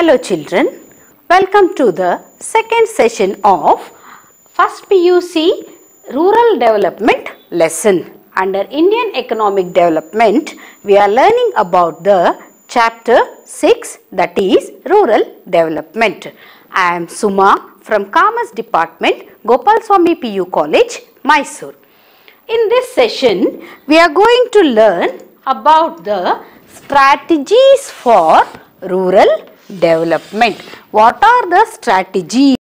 Hello children, welcome to the second session of first PUC Rural Development lesson. Under Indian Economic Development, we are learning about the chapter 6 that is Rural Development. I am Suma from Commerce Department, Gopal Swami PU College, Mysore. In this session, we are going to learn about the strategies for rural development. What are the strategies?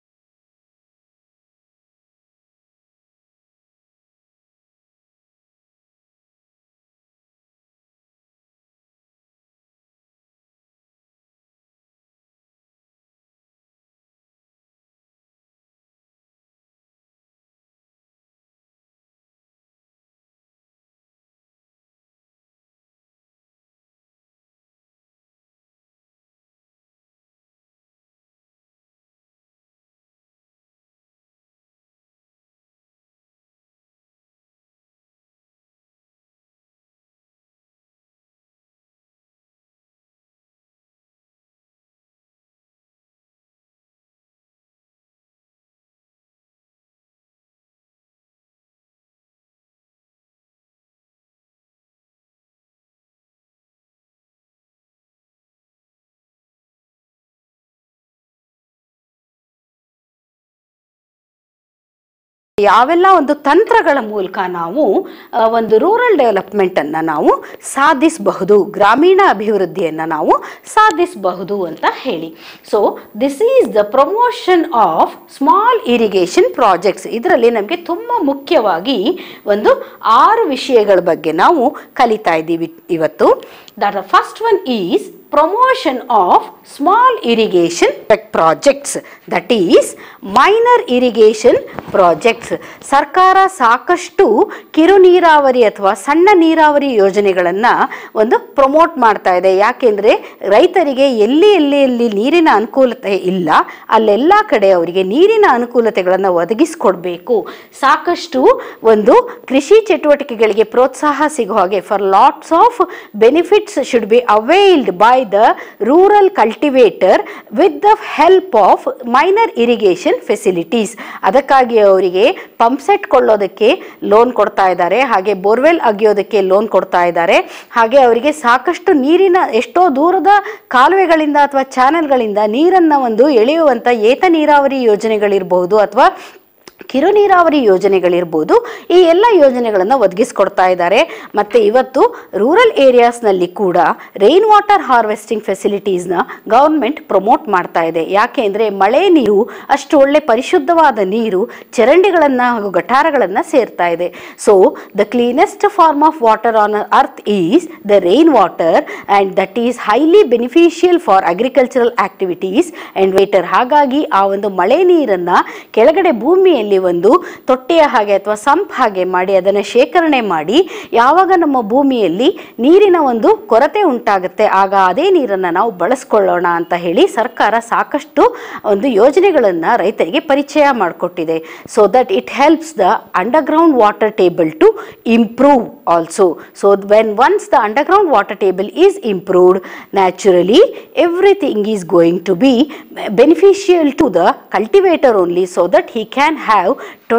ಯಾವೆಲ್ಲ ಒಂದು ತಂತ್ರಗಳ ಮೂಲಕ ನಾವು ಆ, ಒಂದು rural ಡೆವಲಪ್ಮೆಂಟನ್ನು ನಾವು ಸಾಧಿಸಬಹುದು ಗ್ರಾಮೀಣ ಅಭಿವೃದ್ಧಿಯನ್ನು ನಾವು ಸಾಧಿಸಬಹುದು ಅಂತ ಹೇಳಿ so this is the promotion of small irrigation projects ಇದರಲ್ಲಿ ನಮಗೆ ತುಂಬ ಮುಖ್ಯವಾಗಿ ಒಂದು ಆರು ವಿಷಯಗಳ ಬಗ್ಗೆ ನಾವು ಕಲಿತಾ ಇದ್ದೀವಿ ಇವತ್ತು that the first one is promotion of small irrigation projects that is minor irrigation projects ಸರ್ಕಾರ ಸಾಕಷ್ಟು ಕಿರು ನೀರಾವರಿ ಅಥವಾ ಸಣ್ಣ ನೀರಾವರಿ ಯೋಜನೆಗಳನ್ನು ಒಂದು ಪ್ರಮೋಟ್ ಮಾಡ್ತಾ ಇದೆ ಯಾಕೆಂದರೆ ರೈತರಿಗೆ ಎಲ್ಲಿ ಎಲ್ಲಿ ಎಲ್ಲಿ ನೀರಿನ ಅನುಕೂಲತೆ ಇಲ್ಲ ಅಲ್ಲೆಲ್ಲ ಕಡೆ ಅವರಿಗೆ ನೀರಿನ ಅನುಕೂಲತೆಗಳನ್ನು ಒದಗಿಸ್ಕೊಡ್ಬೇಕು ಸಾಕಷ್ಟು ಒಂದು ಕೃಷಿ ಚಟುವಟಿಕೆಗಳಿಗೆ ಪ್ರೋತ್ಸಾಹ ಸಿಗೋ ಹಾಗೆ for lots of benefits should be availed by the rural cultivator with the help of minor irrigation facilities ಅದಕ್ಕಾಗಿ ಅವರಿಗೆ ಪಂಪ್ ಸೆಟ್ ಕೊಳ್ಳೋದಕ್ಕೆ ಲೋನ್ ಕೊಡ್ತಾ ಇದ್ದಾರೆ ಹಾಗೆ ಬೋರ್ವೆಲ್ ಅಗಿಯೋದಕ್ಕೆ ಲೋನ್ ಕೊಡ್ತಾ ಇದ್ದಾರೆ ಹಾಗೆ ಅವರಿಗೆ ಸಾಕಷ್ಟು ನೀರಿನ ಎಷ್ಟೋ ದೂರದ ಕಾಲುವೆಗಳಿಂದ ಅಥವಾ ಚಾನೆಲ್ಗಳಿಂದ ನೀರನ್ನು ಒಂದು ಎಳೆಯುವಂಥ ಏತ ನೀರಾವರಿ ಯೋಜನೆಗಳಿರ್ಬಹುದು ಅಥವಾ ಕಿರು ನೀರಾವರಿ ಯೋಜನೆಗಳಿರ್ಬೋದು ಈ ಎಲ್ಲ ಯೋಜನೆಗಳನ್ನು ಒದಗಿಸ್ಕೊಡ್ತಾ ಇದ್ದಾರೆ ಮತ್ತು ಇವತ್ತು ರೂರಲ್ ಏರಿಯಾಸ್ನಲ್ಲಿ ಕೂಡ ರೈನ್ ವಾಟರ್ ಹಾರ್ವೆಸ್ಟಿಂಗ್ ಫೆಸಿಲಿಟೀಸ್ನ ಗೌರ್ಮೆಂಟ್ ಪ್ರಮೋಟ್ ಮಾಡ್ತಾ ಇದೆ ಯಾಕೆ ಅಂದರೆ ಮಳೆ ನೀರು ಅಷ್ಟು ಒಳ್ಳೆ ಪರಿಶುದ್ಧವಾದ ನೀರು ಚರಂಡಿಗಳನ್ನು ಹಾಗೂ ಗಟಾರಗಳನ್ನು ಸೇರ್ತಾ ಇದೆ so the cleanest form of water on earth is the rain water and that is highly beneficial for agricultural activities and water ಹಾಗಾಗಿ ಆ ಒಂದು ಮಳೆ ನೀರನ್ನು ಕೆಳಗಡೆ ಭೂಮಿಯಲ್ಲಿ ಒಂದು ತೊಟ್ಟೆಯ ಹಾಗೆ ಅಥವಾ ಸಂಪ್ ಹಾಗೆ ಮಾಡಿ ಅದನ್ನು ಶೇಖರಣೆ ಮಾಡಿ ಯಾವಾಗ ನಮ್ಮ ಭೂಮಿಯಲ್ಲಿ ನೀರಿನ ಒಂದು ಕೊರತೆ ಉಂಟಾಗುತ್ತೆ ಆಗ ಅದೇ ನೀರನ್ನು ನಾವು ಬಳಸ್ಕೊಳ್ಳೋಣ ಅಂತ ಹೇಳಿ ಸರ್ಕಾರ ಸಾಕಷ್ಟು ಒಂದು ಯೋಜನೆಗಳನ್ನು ರೈತರಿಗೆ ಪರಿಚಯ ಮಾಡಿಕೊಟ್ಟಿದೆ so that it helps the underground water table to improve also so when once the underground water table is improved naturally everything is going to be beneficial to the cultivator only so that he can have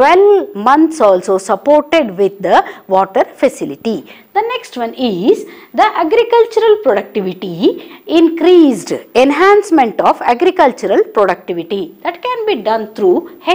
12 months also supported with the water facility. The next one is the agricultural productivity increased enhancement of agricultural productivity that can be done through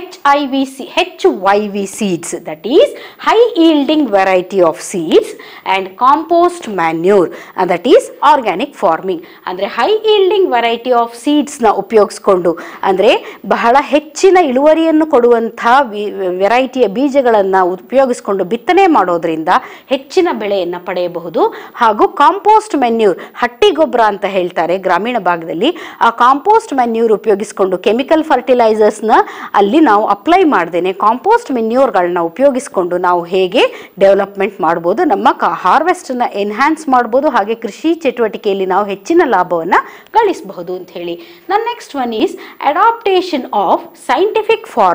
HIVC, HYV seeds that is high yielding variety of seeds and compost manure and that is organic farming ಅಂದರೆ high yielding variety of ಸೀಡ್ಸ್ನ ಉಪಯೋಗಿಸ್ಕೊಂಡು ಅಂದರೆ ಬಹಳ ಹೆಚ್ಚಿನ ಇಳುವರಿಯನ್ನು ಕೊಡುವಂಥ ವೆರೈಟಿಯ ಬೀಜಗಳನ್ನು ಉಪಯೋಗಿಸ್ಕೊಂಡು ಬಿತ್ತನೆ ಮಾಡೋದ್ರಿಂದ ಹೆಚ್ಚಿನ ಬೆಳೆಯನ್ನು ಪಡೆಯಬಹುದು ಹಾಗೂ ಕಾಂಪೋಸ್ಟ್ ಮೆನ್ಯೂರ್ ಹಟ್ಟಿ ಗೊಬ್ಬರ ಅಂತ ಹೇಳ್ತಾರೆ ಗ್ರಾಮೀಣ ಭಾಗದಲ್ಲಿ ಆ ಕಾಂಪೋಸ್ಟ್ ಮೆನ್ಯೂರ್ ಉಪಯೋಗಿಸ್ಕೊಂಡು ಕೆಮಿಕಲ್ ಫರ್ಟಿಲೈಸರ್ಸ್ನ ಅಲ್ಲಿ ನಾವು ಅಪ್ಲೈ ಮಾಡ್ದೇನೆ ಕಾಂಪೋಸ್ಟ್ ಮೆನ್ಯೂರ್ಗಳನ್ನ ಉಪಯೋಗಿಸ್ಕೊಂಡು ನಾವು ಹೇಗೆ ಡೆವಲಪ್ಮೆಂಟ್ ಮಾಡ್ಬೋದು ನಮ್ಮ ಕಾ ಹಾರ್ವೆಸ್ಟನ್ನು ಎನ್ಹ್ಯಾನ್ಸ್ ಮಾಡ್ಬೋದು ಹಾಗೆ ಕೃಷಿ ಚಟುವಟಿಕೆಯಲ್ಲಿ ನಾವು ಹೆಚ್ಚಿನ ಲಾಭವನ್ನು ಗಳಿಸಬಹುದು ಅಂತ ಹೇಳಿ ನನ್ನ next one is adaptation of scientific farming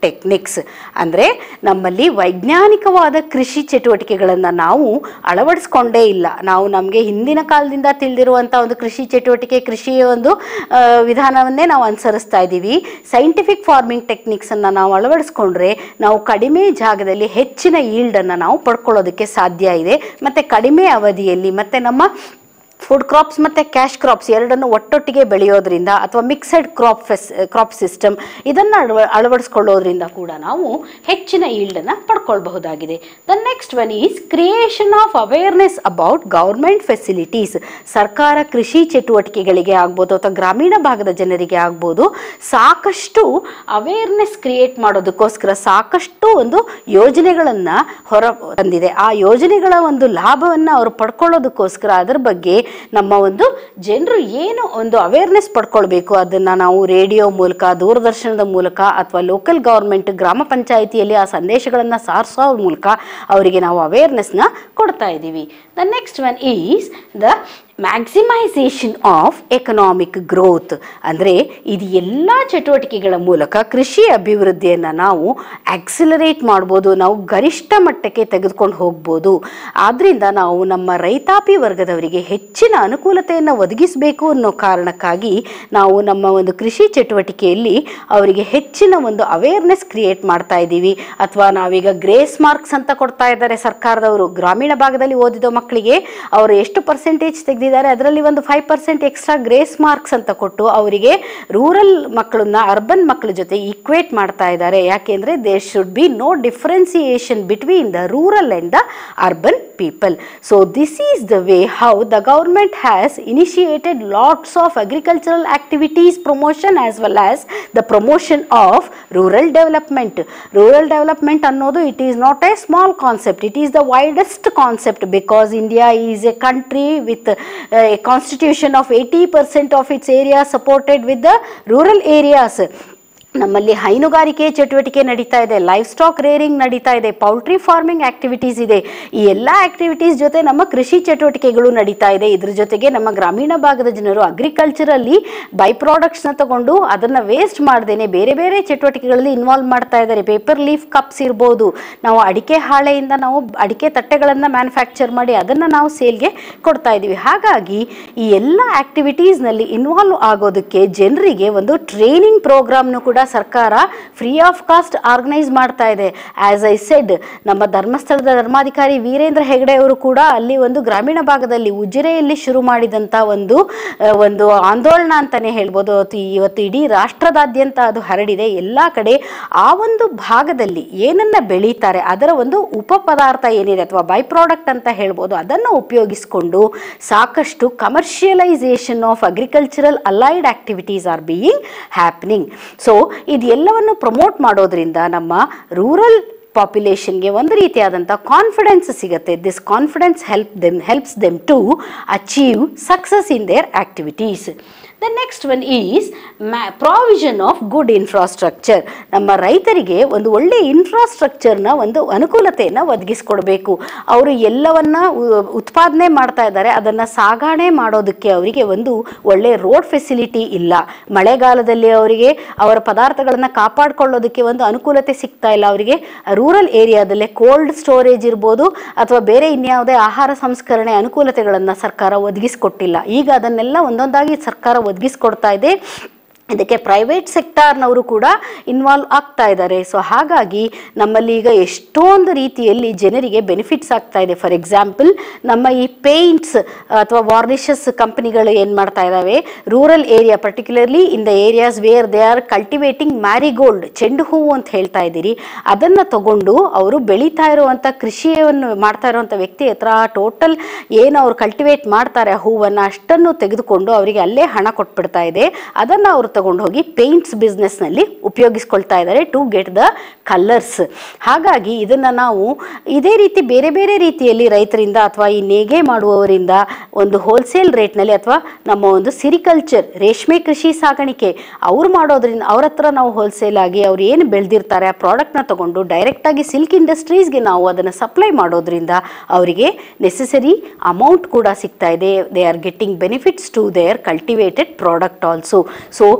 techniques ಅಂದರೆ ನಮ್ಮಲ್ಲಿ ವೈಜ್ಞಾನಿಕವಾದ ಕೃಷಿ ಚಟುವಟಿಕೆಗಳನ್ನು ನಾವು ಅಳವಡಿಸ್ಕೊಂಡೇ ಇಲ್ಲ ನಾವು ನಮಗೆ ಹಿಂದಿನ ಕಾಲದಿಂದ ತಿಳಿದಿರುವಂಥ ಒಂದು ಕೃಷಿ ಚಟುವಟಿಕೆ ಕೃಷಿಯ ಒಂದು ಆ, ವಿಧಾನವನ್ನೇ ನಾವು ಅನುಸರಿಸ್ತಾ ಇದ್ದೀವಿ ಸೈಂಟಿಫಿಕ್ ಫಾರ್ಮಿಂಗ್ ಟೆಕ್ನಿಕ್ಸನ್ನು ನಾವು ಅಳವಡಿಸ್ಕೊಂಡ್ರೆ ನಾವು ಕಡಿಮೆ ಜಾಗದಲ್ಲಿ ಹೆಚ್ಚಿನ ಈಲ್ಡನ್ನು ನಾವು ಪಡ್ಕೊಳ್ಳೋದಕ್ಕೆ ಸಾಧ್ಯ ಇದೆ ಮತ್ತು ಕಡಿಮೆ ಅವಧಿಯಲ್ಲಿ ಮತ್ತು ನಮ್ಮ ಫುಡ್ ಕ್ರಾಪ್ಸ್ ಮತ್ತು ಕ್ಯಾಶ್ ಕ್ರಾಪ್ಸ್ ಎರಡನ್ನು ಒಟ್ಟೊಟ್ಟಿಗೆ ಬೆಳೆಯೋದ್ರಿಂದ ಅಥವಾ ಮಿಕ್ಸೆಡ್ ಕ್ರಾಪ್ ಫೆಸ್ ಕ್ರಾಪ್ ಸಿಸ್ಟಮ್ ಇದನ್ನು ಅಳವ ಅಳವಡಿಸ್ಕೊಳ್ಳೋದ್ರಿಂದ ಕೂಡ ನಾವು ಹೆಚ್ಚಿನ ಈಲ್ಡನ್ನು ಪಡ್ಕೊಳ್ಬಹುದಾಗಿದೆ the next one is creation of awareness about government facilities ಸರ್ಕಾರ ಕೃಷಿ ಚಟುವಟಿಕೆಗಳಿಗೆ ಆಗ್ಬೋದು ಅಥವಾ ಗ್ರಾಮೀಣ ಭಾಗದ ಜನರಿಗೆ ಆಗ್ಬೋದು ಸಾಕಷ್ಟು ಅವೇರ್ನೆಸ್ ಕ್ರಿಯೇಟ್ ಮಾಡೋದಕ್ಕೋಸ್ಕರ ಸಾಕಷ್ಟು ಒಂದು ಯೋಜನೆಗಳನ್ನು ಹೊರ ತಂದಿದೆ ಆ ಯೋಜನೆಗಳ ಒಂದು ಲಾಭವನ್ನು ಅವರು ಪಡ್ಕೊಳ್ಳೋದಕ್ಕೋಸ್ಕರ ಅದರ ಬಗ್ಗೆ ನಮ್ಮ ಒಂದು ಜನರು ಏನು ಒಂದು ಅವೇರ್ನೆಸ್ ಪಡ್ಕೊಳ್ಬೇಕು ಅದನ್ನು ನಾವು ರೇಡಿಯೋ ಮೂಲಕ ದೂರದರ್ಶನದ ಮೂಲಕ ಅಥವಾ ಲೋಕಲ್ ಗೌರ್ಮೆಂಟ್ ಗ್ರಾಮ ಪಂಚಾಯಿತಿಯಲ್ಲಿ ಆ ಸಂದೇಶಗಳನ್ನು ಸಾರಿಸೋ ಮೂಲಕ ಅವರಿಗೆ ನಾವು ಅವೇರ್ನೆಸ್ನ ಕೊಡ್ತಾ ಇದ್ದೀವಿ the next one is the maximisation of economic growth ಅಂದರೆ ಇದು ಎಲ್ಲ ಚಟುವಟಿಕೆಗಳ ಮೂಲಕ ಕೃಷಿ ಅಭಿವೃದ್ಧಿಯನ್ನು ನಾವು ಆಕ್ಸಿಲರೇಟ್ ಮಾಡ್ಬೋದು ನಾವು ಗರಿಷ್ಠ ಮಟ್ಟಕ್ಕೆ ತೆಗೆದುಕೊಂಡು ಹೋಗ್ಬೋದು ಆದ್ದರಿಂದ ನಾವು ನಮ್ಮ ರೈತಾಪಿ ವರ್ಗದವರಿಗೆ ಹೆಚ್ಚಿನ ಅನುಕೂಲತೆಯನ್ನು ಒದಗಿಸಬೇಕು ಅನ್ನೋ ಕಾರಣಕ್ಕಾಗಿ ನಾವು ನಮ್ಮ ಒಂದು ಕೃಷಿ ಚಟುವಟಿಕೆಯಲ್ಲಿ ಅವರಿಗೆ ಹೆಚ್ಚಿನ ಒಂದು ಅವೇರ್ನೆಸ್ ಕ್ರಿಯೇಟ್ ಮಾಡ್ತಾ ಇದ್ದೀವಿ ಅಥವಾ ನಾವೀಗ ಗ್ರೇಸ್ ಮಾರ್ಕ್ಸ್ ಅಂತ ಕೊಡ್ತಾ ಇದ್ದಾರೆ ಸರ್ಕಾರದವರು ಗ್ರಾಮೀಣ ಭಾಗದಲ್ಲಿ ಓದಿದ ಮಕ್ಕಳಿಗೆ ಅವರು ಎಷ್ಟು ಪರ್ಸೆಂಟೇಜ್ ತೆಗೆದಿದ್ದಾರೆ ಅದರಲ್ಲಿ ಒಂದು five percent extra grace marks ಅಂತ ಕೊಟ್ಟು ಅವರಿಗೆ ರೂರಲ್ ಮಕ್ಕಳನ್ನ ಅರ್ಬನ್ ಮಕ್ಕಳ ಜೊತೆ ಈಕ್ವೇಟ್ ಮಾಡ್ತಾ ಇದ್ದಾರೆ ಯಾಕೆಂದರೆ there should be no differentiation between the rural and the urban people so this is the way how the government has initiated lots of agricultural activities promotion as well as the promotion of rural development rural development ಅನ್ನೋದು it is not a small concept it is the widest concept because India is a country with a constitution of eighty percent of its area supported with the rural areas ನಮ್ಮಲ್ಲಿ ಹೈನುಗಾರಿಕೆ ಚಟುವಟಿಕೆ ನಡೀತಾ ಇದೆ life stock rearing ನಡೀತಾ ಇದೆ poultry farming activities ಇದೆ ಈ ಎಲ್ಲ ಆಕ್ಟಿವಿಟೀಸ್ ಜೊತೆ ನಮ್ಮ ಕೃಷಿ ಚಟುವಟಿಕೆಗಳು ನಡೀತಾ ಇದೆ ಇದ್ರ ಜೊತೆಗೆ ನಮ್ಮ ಗ್ರಾಮೀಣ ಭಾಗದ ಜನರು ಅಗ್ರಿಕಲ್ಚರಲ್ಲಿ ಬೈ ಪ್ರಾಡಕ್ಟ್ಸ್ನ ತಗೊಂಡು ಅದನ್ನು ವೇಸ್ಟ್ ಮಾಡ್ದೇನೆ ಬೇರೆ ಬೇರೆ ಚಟುವಟಿಕೆಗಳಲ್ಲಿ ಇನ್ವಾಲ್ವ್ ಮಾಡ್ತಾ ಇದ್ದಾರೆ ಪೇಪರ್ ಲೀಫ್ ಕಪ್ಸ್ ಇರ್ಬೋದು ನಾವು ಅಡಿಕೆ ಹಾಳೆಯಿಂದ ನಾವು ಅಡಿಕೆ ತಟ್ಟೆಗಳನ್ನು ಮ್ಯಾನುಫ್ಯಾಕ್ಚರ್ ಮಾಡಿ ಅದನ್ನು ನಾವು ಸೇಲ್ಗೆ ಕೊಡ್ತಾ ಇದ್ದೀವಿ ಹಾಗಾಗಿ ಈ ಎಲ್ಲ ಆಕ್ಟಿವಿಟೀಸ್ನಲ್ಲಿ ಇನ್ವಾಲ್ವ್ ಆಗೋದಕ್ಕೆ ಜನರಿಗೆ ಒಂದು ಟ್ರೈನಿಂಗ್ ಪ್ರೋಗ್ರಾಮ್ನು ಕೂಡ ಸರ್ಕಾರ ಫ್ರೀ ಆಫ್ ಕಾಸ್ಟ್ ಆರ್ಗನೈಸ್ ಮಾಡ್ತಾ ಇದೆ ಆಸ್ ಐ ಸೆಡ್ ನಮ್ಮ ಧರ್ಮಸ್ಥಳದ ಧರ್ಮಾಧಿಕಾರಿ ವೀರೇಂದ್ರ ಹೆಗಡೆ ಅವರು ಕೂಡ ಅಲ್ಲಿ ಒಂದು ಗ್ರಾಮೀಣ ಭಾಗದಲ್ಲಿ ಉಜಿರೆಯಲ್ಲಿ ಶುರು ಮಾಡಿದಂಥ ಒಂದು ಆ, ಒಂದು ಆಂದೋಲನ ಅಂತಾನೆ ಹೇಳ್ಬೋದು ಅವತ್ತು ಇವತ್ತು ಇಡೀ ರಾಷ್ಟ್ರದಾದ್ಯಂತ ಅದು ಹರಡಿದೆ ಎಲ್ಲ ಕಡೆ ಆ ಒಂದು ಭಾಗದಲ್ಲಿ ಏನನ್ನ ಬೆಳೀತಾರೆ ಅದರ ಒಂದು ಉಪ ಪದಾರ್ಥ ಏನಿದೆ ಅಥವಾ ಬೈ ಪ್ರಾಡಕ್ಟ್ ಅಂತ ಹೇಳ್ಬೋದು ಅದನ್ನು ಉಪಯೋಗಿಸಿಕೊಂಡು ಸಾಕಷ್ಟು commercialisation of agricultural allied activities are being happening so ಇದೆಲ್ಲವನ್ನು ಪ್ರಮೋಟ್ ಮಾಡೋದ್ರಿಂದ ನಮ್ಮ ರೂರಲ್ ಪಾಪ್ಯುಲೇಷನ್ಗೆ ಒಂದು ರೀತಿಯಾದಂಥ ಕಾನ್ಫಿಡೆನ್ಸ್ ಸಿಗುತ್ತೆ this confidence help them helps them to achieve success in their activities the next one is ಮ್ಯಾ ಪ್ರಾವಿಷನ್ ಆಫ್ ಗುಡ್ ಇನ್ಫ್ರಾಸ್ಟ್ರಕ್ಚರ್ ನಮ್ಮ ರೈತರಿಗೆ ಒಂದು ಒಳ್ಳೆ ಇನ್ಫ್ರಾಸ್ಟ್ರಕ್ಚರ್ನ ಒಂದು ಅನುಕೂಲತೆಯನ್ನು ಒದಗಿಸ್ಕೊಡ್ಬೇಕು ಅವರು ಎಲ್ಲವನ್ನ ಉ- ಉತ್ಪಾದನೆ ಮಾಡ್ತಾ ಇದ್ದಾರೆ ಅದನ್ನು ಸಾಗಣೆ ಮಾಡೋದಕ್ಕೆ ಅವರಿಗೆ ಒಂದು ಒಳ್ಳೆ ರೋಡ್ ಫೆಸಿಲಿಟಿ ಇಲ್ಲ ಮಳೆಗಾಲದಲ್ಲಿ ಅವರಿಗೆ ಅವರ ಪದಾರ್ಥಗಳನ್ನು ಕಾಪಾಡಿಕೊಳ್ಳೋದಕ್ಕೆ ಒಂದು ಅನುಕೂಲತೆ ಸಿಗ್ತಾ ಇಲ್ಲ ಅವರಿಗೆ ರೂರಲ್ ಏರಿಯಾದಲ್ಲೇ ಕೋಲ್ಡ್ ಸ್ಟೋರೇಜ್ ಇರ್ಬೋದು ಅಥವಾ ಬೇರೆ ಇನ್ಯಾವುದೇ ಆಹಾರ ಸಂಸ್ಕರಣೆ ಅನುಕೂಲತೆಗಳನ್ನು ಸರ್ಕಾರ ಒದಗಿಸ್ಕೊಟ್ಟಿಲ್ಲ ಈಗ ಅದನ್ನೆಲ್ಲ ಒಂದೊಂದಾಗಿ ಸರ್ಕಾರ ಒದಗಿಸ್ಕೊಡ್ತಾ ಇದೆ ಇದಕ್ಕೆ ಪ್ರೈವೇಟ್ ಸೆಕ್ಟಾರ್ನವರು ಕೂಡ ಇನ್ವಾಲ್ವ್ ಆಗ್ತಾ ಇದ್ದಾರೆ ಸೊ ಹಾಗಾಗಿ ನಮ್ಮಲ್ಲಿ ಈಗ ಎಷ್ಟೊಂದು ರೀತಿಯಲ್ಲಿ ಜನರಿಗೆ ಬೆನಿಫಿಟ್ಸ್ ಆಗ್ತಾ ಇದೆ ಫಾರ್ ಎಕ್ಸಾಂಪಲ್ ನಮ್ಮ ಈ ಪೇಂಟ್ಸ್ ಅಥವಾ ವಾರ್ನಿಷಸ್ ಕಂಪನಿಗಳು ಏನು ಮಾಡ್ತಾ ಇದ್ದಾವೆ rural area particularly in the areas where they are cultivating marigold ಚೆಂಡು ಹೂವು ಅಂತ ಹೇಳ್ತಾ ಇದ್ದೀರಿ ಅದನ್ನು ತಗೊಂಡು ಅವರು ಬೆಳೀತಾ ಇರುವಂಥ ಕೃಷಿಯನ್ನು ಮಾಡ್ತಾ ಇರುವಂಥ ವ್ಯಕ್ತಿ ಹತ್ರ ಟೋಟಲ್ ಏನು ಅವ್ರು ಕಲ್ಟಿವೇಟ್ ಮಾಡ್ತಾರೆ ಆ ಹೂವನ್ನು ಅಷ್ಟನ್ನು ತೆಗೆದುಕೊಂಡು ಅವರಿಗೆ ಅಲ್ಲೇ ಹಣ ಕೊಟ್ಬಿಡ್ತಾ ಇದೆ ಅದನ್ನು ಅವರು ತಗೊಂಡು ಹೋಗಿ ಪೇಂಟ್ಸ್ ಬಿಸ್ನೆಸ್ನಲ್ಲಿ ಉಪಯೋಗಿಸ್ಕೊಳ್ತಾ ಇದ್ದಾರೆ ಟು ಗೆಟ್ ದ ಕಲರ್ಸ್ ಹಾಗಾಗಿ ಇದನ್ನು ನಾವು ಇದೇ ರೀತಿ ಬೇರೆ ಬೇರೆ ರೀತಿಯಲ್ಲಿ ರೈತರಿಂದ ಅಥವಾ ಈ ನೇಗೆ ಮಾಡುವವರಿಂದ ಒಂದು ಹೋಲ್ಸೇಲ್ ರೇಟ್ನಲ್ಲಿ ಅಥವಾ ನಮ್ಮ ಒಂದು ಸಿರಿಕಲ್ಚರ್ ರೇಷ್ಮೆ ಕೃಷಿ ಸಾಗಾಣಿಕೆ ಅವ್ರು ಮಾಡೋದ್ರಿಂದ ಅವ್ರ ಹತ್ರ ನಾವು ಹೋಲ್ಸೇಲ್ ಆಗಿ ಅವ್ರು ಏನು ಬೆಳೆದಿರ್ತಾರೆ ಆ ಪ್ರಾಡಕ್ಟ್ನ ತಗೊಂಡು ಡೈರೆಕ್ಟಾಗಿ ಸಿಲ್ಕ್ ಇಂಡಸ್ಟ್ರೀಸ್ಗೆ ನಾವು ಅದನ್ನು ಸಪ್ಲೈ ಮಾಡೋದ್ರಿಂದ ಅವರಿಗೆ ನೆಸೆಸರಿ ಅಮೌಂಟ್ ಕೂಡ ಸಿಗ್ತಾ ಇದೆ they are getting benefits to their cultivated product also so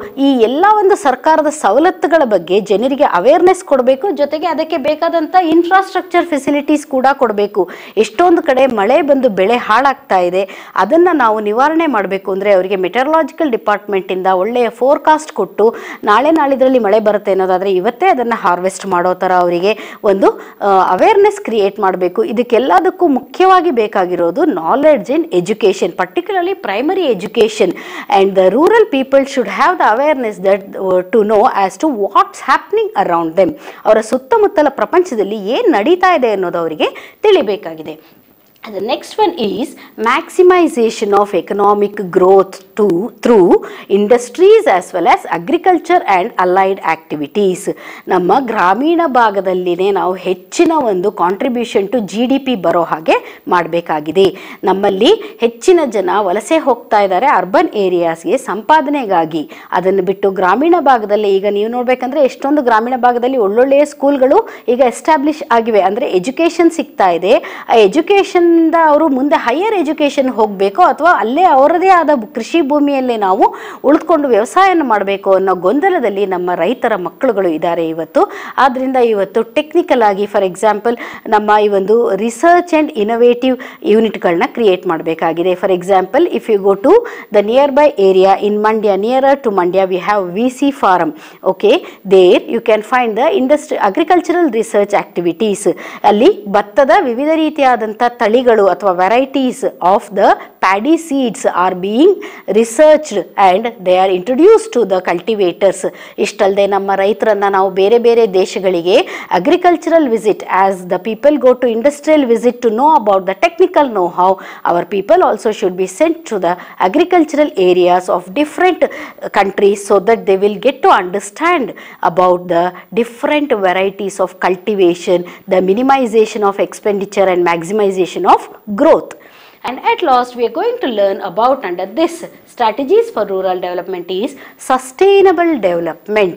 ಈ ಎಲ್ಲ ಒಂದು ಸರ್ಕಾರದ ಸವಲತ್ತುಗಳ ಬಗ್ಗೆ ಜನರಿಗೆ ಅವೇರ್ನೆಸ್ ಕೊಡಬೇಕು ಜೊತೆಗೆ ಅದಕ್ಕೆ ಬೇಕಾದಂಥ ಇನ್ಫ್ರಾಸ್ಟ್ರಕ್ಚರ್ ಫೆಸಿಲಿಟೀಸ್ ಕೂಡ ಕೊಡಬೇಕು ಎಷ್ಟೊಂದು ಕಡೆ ಮಳೆ ಬಂದು ಬೆಳೆ ಹಾಳಾಗ್ತಾ ಇದೆ ಅದನ್ನು ನಾವು ನಿವಾರಣೆ ಮಾಡಬೇಕು ಅಂದರೆ ಅವರಿಗೆ ಮೆಟರಲಾಜಿಕಲ್ ಡಿಪಾರ್ಟ್ಮೆಂಟಿಂದ ಒಳ್ಳೆಯ ಫೋರ್ಕಾಸ್ಟ್ ಕೊಟ್ಟು ನಾಳೆ ನಾಳಿದ್ರಲ್ಲಿ ಮಳೆ ಬರುತ್ತೆ ಅನ್ನೋದಾದರೆ ಇವತ್ತೇ ಅದನ್ನು ಹಾರ್ವೆಸ್ಟ್ ಮಾಡೋ ಥರ ಅವರಿಗೆ ಒಂದು ಅವೇರ್ನೆಸ್ ಕ್ರಿಯೇಟ್ ಮಾಡಬೇಕು ಇದಕ್ಕೆಲ್ಲದಕ್ಕೂ ಮುಖ್ಯವಾಗಿ ಬೇಕಾಗಿರೋದು knowledge in education particularly primary education and the rural people should have the awareness that to know as to what's happening around them ಅವರ ಸುತ್ತಮುತ್ತಲ ಪ್ರಪಂಚದಲ್ಲಿ ಏನು ನಡೀತಾ ಇದೆ ಅನ್ನೋದು ಅವರಿಗೆ ತಿಳಿಬೇಕಾಗಿದೆ The next one is maximization of economic growth to, through industries as well as agriculture and allied activities. ನಮ್ಮ ಗ್ರಾಮೀಣ ಭಾಗದಲ್ಲಿನೇ ನಾವು ಹೆಚ್ಚಿನ ಒಂದು contribution to G D P ಬರೋ ಹಾಗೆ ಮಾಡಬೇಕಾಗಿದೆ ನಮ್ಮಲ್ಲಿ ಹೆಚ್ಚಿನ ಜನ ವಲಸೆ ಹೋಗ್ತಾ ಇದ್ದಾರೆ ಅರ್ಬನ್ ಏರಿಯಾಸ್ಗೆ ಸಂಪಾದನೆಗಾಗಿ ಅದನ್ನು ಬಿಟ್ಟು ಗ್ರಾಮೀಣ ಭಾಗದಲ್ಲಿ ಈಗ ನೀವು ನೋಡ್ಬೇಕಂದ್ರೆ ಎಷ್ಟೊಂದು ಗ್ರಾಮೀಣ ಭಾಗದಲ್ಲಿ ಒಳ್ಳೊಳ್ಳೆಯ ಸ್ಕೂಲ್ಗಳು ಈಗ ಎಸ್ಟಾಬ್ಲಿಷ್ ಆಗಿವೆ ಅಂದರೆ ಎಜುಕೇಷನ್ ಸಿಗ್ತಾ ಇದೆ ಆ ಎಜುಕೇಷನ್ ಇಂದ ಅವರು ಮುಂದೆ ಹೈಯರ್ ಎಜುಕೇಷನ್ ಹೋಗಬೇಕು ಅಥವಾ ಅಲ್ಲೇ ಅವರದೇ ಆದ ಕೃಷಿ ಭೂಮಿಯಲ್ಲೇ ನಾವು ಉಳಿದುಕೊಂಡು ವ್ಯವಸಾಯನ ಮಾಡಬೇಕು ಅನ್ನೋ ಗೊಂದಲದಲ್ಲಿ ನಮ್ಮ ರೈತರ ಮಕ್ಕಳುಗಳು ಇದ್ದಾರೆ ಇವತ್ತು ಆದ್ದರಿಂದ ಇವತ್ತು ಟೆಕ್ನಿಕಲ್ ಆಗಿ ಫಾರ್ ಎಕ್ಸಾಂಪಲ್ ನಮ್ಮ ಈ ಒಂದು ರಿಸರ್ಚ್ ಆ್ಯಂಡ್ ಇನೋವೇಟಿವ್ ಯೂನಿಟ್ಗಳನ್ನ ಕ್ರಿಯೇಟ್ ಮಾಡಬೇಕಾಗಿದೆ for example if you go to the nearby area in Mandya nearer to Mandya we have V C farm okay there you can find the industry agricultural research activities ಅಲ್ಲಿ ಭತ್ತದ ವಿವಿಧ ರೀತಿಯಾದಂಥ ತಳಿಗಳು ಅಥವಾ varieties of the paddy seeds are being researched and they are introduce to the cultivators ಇಷ್ಟಲ್ಲದೆ ನಮ್ಮ ರೈತರನ್ನ ನಾವು ಬೇರೆ ಬೇರೆ ದೇಶಗಳಿಗೆ agricultural visit as the people go to industrial visit to know about the technical know how our people also should be sent to the agricultural areas of different countries so that they will get to understand about the different varieties of cultivation, the minimization of expenditure and maximization of growth. And at last, we are going to learn about under this strategies for rural development is sustainable development.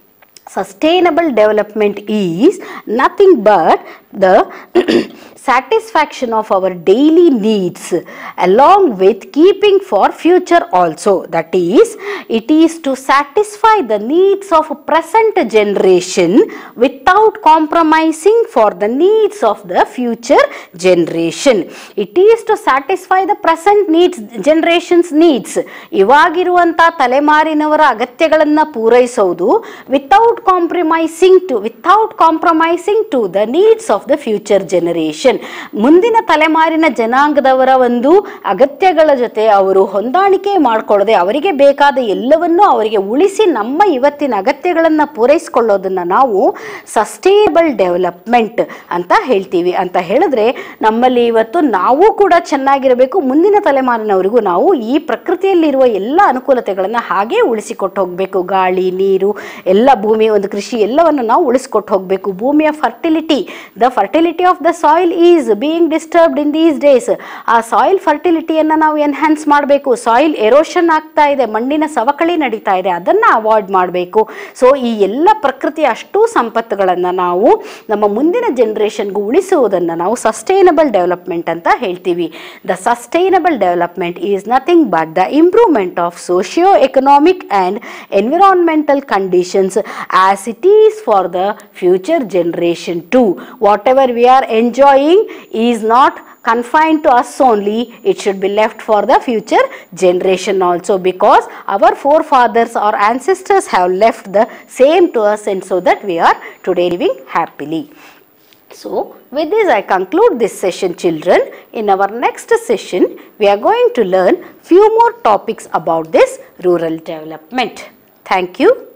Sustainable development is nothing but the satisfaction of our daily needs along with keeping for future also that is it is to satisfy the needs of present generation without compromising for the needs of the future generation it is to satisfy the present needs generations needs ಇವಾಗಿರುವಂಥ ತಲೆಮಾರಿನವರ ಅಗತ್ಯಗಳನ್ನು ಪೂರೈಸೋದು without compromising to without compromising to the needs of the future generation ಮುಂದಿನ ತಲೆಮಾರಿನ ಜನಾಂಗದವರ ಒಂದು ಅಗತ್ಯಗಳ ಜೊತೆ ಅವರು ಹೊಂದಾಣಿಕೆ ಮಾಡಿಕೊಳ್ಳದೆ ಅವರಿಗೆ ಬೇಕಾದ ಎಲ್ಲವನ್ನೂ ಅವರಿಗೆ ಉಳಿಸಿ ನಮ್ಮ ಇವತ್ತಿನ ಅಗತ್ಯಗಳನ್ನು ಪೂರೈಸಿಕೊಳ್ಳೋದನ್ನು ನಾವು ಸಸ್ಟೇನಬಲ್ ಡೆವಲಪ್ಮೆಂಟ್ ಅಂತ ಹೇಳ್ತೀವಿ ಅಂತ ಹೇಳಿದ್ರೆ ನಮ್ಮಲ್ಲಿ ಇವತ್ತು ನಾವು ಕೂಡ ಚೆನ್ನಾಗಿರಬೇಕು ಮುಂದಿನ ತಲೆಮಾರಿನವರಿಗೂ ನಾವು ಈ ಪ್ರಕೃತಿಯಲ್ಲಿರುವ ಎಲ್ಲ ಅನುಕೂಲತೆಗಳನ್ನು ಹಾಗೇ ಉಳಿಸಿಕೊಟ್ಟು ಹೋಗಬೇಕು ಗಾಳಿ ನೀರು ಎಲ್ಲ ಭೂಮಿ ಒಂದು ಕೃಷಿ ಎಲ್ಲವನ್ನು ನಾವು ಉಳಿಸ್ಕೊಟ್ಟು ಹೋಗಬೇಕು ಭೂಮಿಯ fertility the fertility of the soil is being disturbed in these days ಆ ಸಾಯಿಲ್ ಫರ್ಟಿಲಿಟಿಯನ್ನು ನಾವು ಎನ್ಹ್ಯಾನ್ಸ್ ಮಾಡಬೇಕು ಸಾಯಿಲ್ ಎರೋಷನ್ ಆಗ್ತಾ ಇದೆ ಮಣ್ಣಿನ ಸವಕಳಿ ನಡೀತಾ ಇದೆ ಅದನ್ನು ಅವಾಯ್ಡ್ ಮಾಡಬೇಕು ಸೊ ಈ ಎಲ್ಲ ಪ್ರಕೃತಿಯ ಅಷ್ಟೂ ಸಂಪತ್ತುಗಳನ್ನು ನಾವು ನಮ್ಮ ಮುಂದಿನ ಜನ್ರೇಷನ್ಗೂ ಉಳಿಸುವುದನ್ನು ನಾವು ಸಸ್ಟೈನಬಲ್ ಡೆವಲಪ್ಮೆಂಟ್ ಅಂತ ಹೇಳ್ತೀವಿ the sustainable development is nothing but the improvement of socio economic and environmental conditions as it is for the future generation to whatever we are enjoying is not confined to us only it should be left for the future generation also because our forefathers or ancestors have left the same to us and so that we are today living happily so with this i conclude this session children in our next session we are going to learn few more topics about this rural development thank you